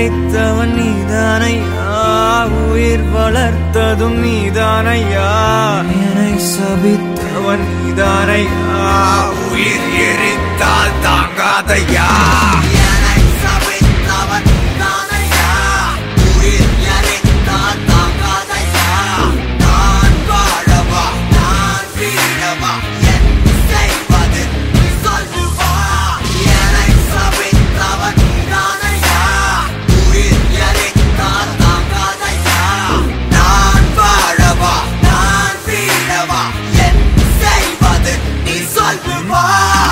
படைத்தவன் நீதானையா உயிர் வளர்த்ததும் நீதானையா என்னை சபித்தவன் நீதானையா உயிர் எரித்தால் தாங்காதையா என்னை சபித்தவன் நீதானையா. உயிர் எரித்தால் தாங்காதையா. நான் வாழவா, நான் வீழவா, என் செய்வது நீ சொல்லு வா. என்னை சபித்தவன் நீதானையா. உயிர் எரித்தால் தாங்காதையா. நான் வாழவா, நான் வீழவா, என் செய்வது நீ சொல்லு வா.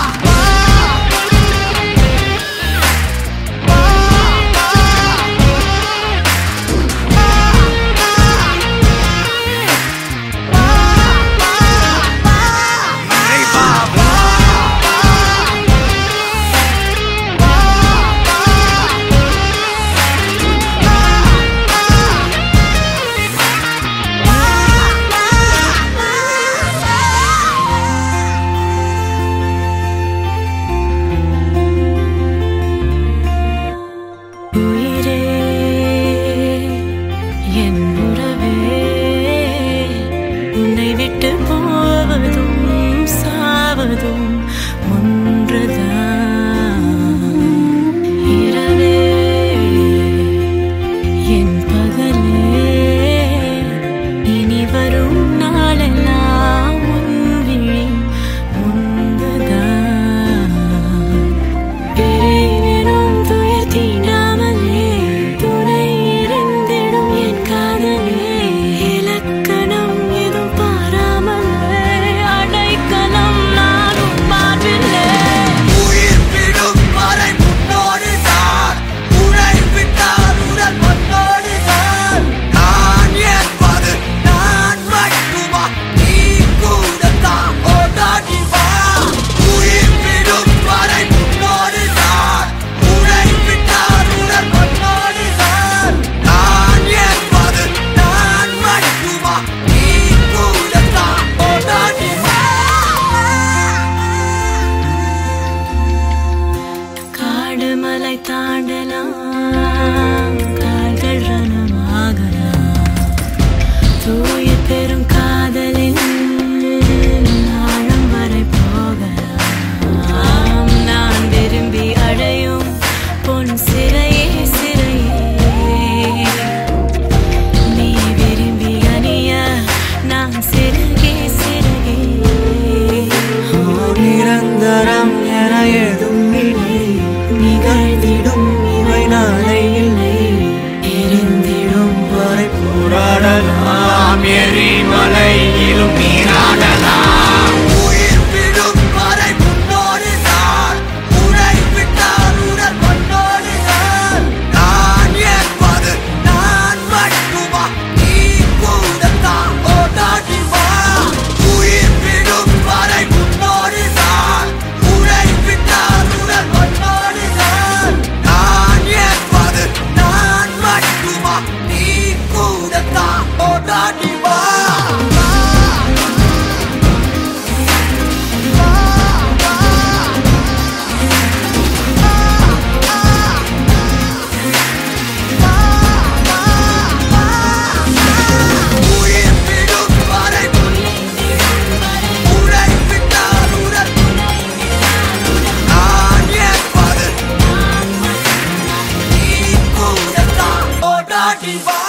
உயிரே என் உறவே உன்னை விட்டு போவதும் சாவதும் ஒன்றுதான் இரவே என் பகலே இனி வரும் நாளெல்லாம் உன் விழி முன்புதான் பிரிவினும் துயர் தீண்டாமலே துணை இருந்திடும் என் காதலே இலக்கணம் எதுவும் பாராமலே அடைக்கலம் நானும் மாற்றில்லை உயிர் விடும் வரை முன்னோடுதான் உனை விட்டால் உடல் மண்ணோடுதான் நான் என்பது நான் மட்டுமா நீ கூடத்தான் ஓடாடி வா உயிர் விடும் வரை முன்னோடுதான் உனை விட்டால் உடல் மண்ணோடுதான் நான் என்பது நான் மட்டுமா நீ கூடத்தான் ஓடாடி வா காடு மலை தாண்டலாம் கால்கள் ரணமாகலாம் தூய பெரும் காதலின் ஆழம் வரை போகலாம் நான் விரும்பி அடையும் பொன் சிறையே சிறையே நீ விரும்பி அணிய நான் சிறகே சிறகே நிரந்தரம் என எதுவும் இல்லை நிகழ்ந்திடும் இவை நாளை இல்லை எரிந்திடும் வரை போராடலாம் எரிமலையிலும் நீராடலாம் உயிர் விடும் வரை முன்னோடுதான் உனை விட்டால் உடல் மண்ணோடுதான் நான் என்பது நான் மட்டுமா நீ கூடத்தான் ஓடாடி வா உயிர் விடும் வரை முன்னோடுதான் உனை விட்டால் உடல் மண்ணோடுதான் நான் என்பது நான் மட்டுமா நீ கூடத்தான் ஓடாடி வா உயிர் விடும் வரை உரை விட்டால் உடல் நான் என்பது நீ கூடத்தான் ஓடாடி வா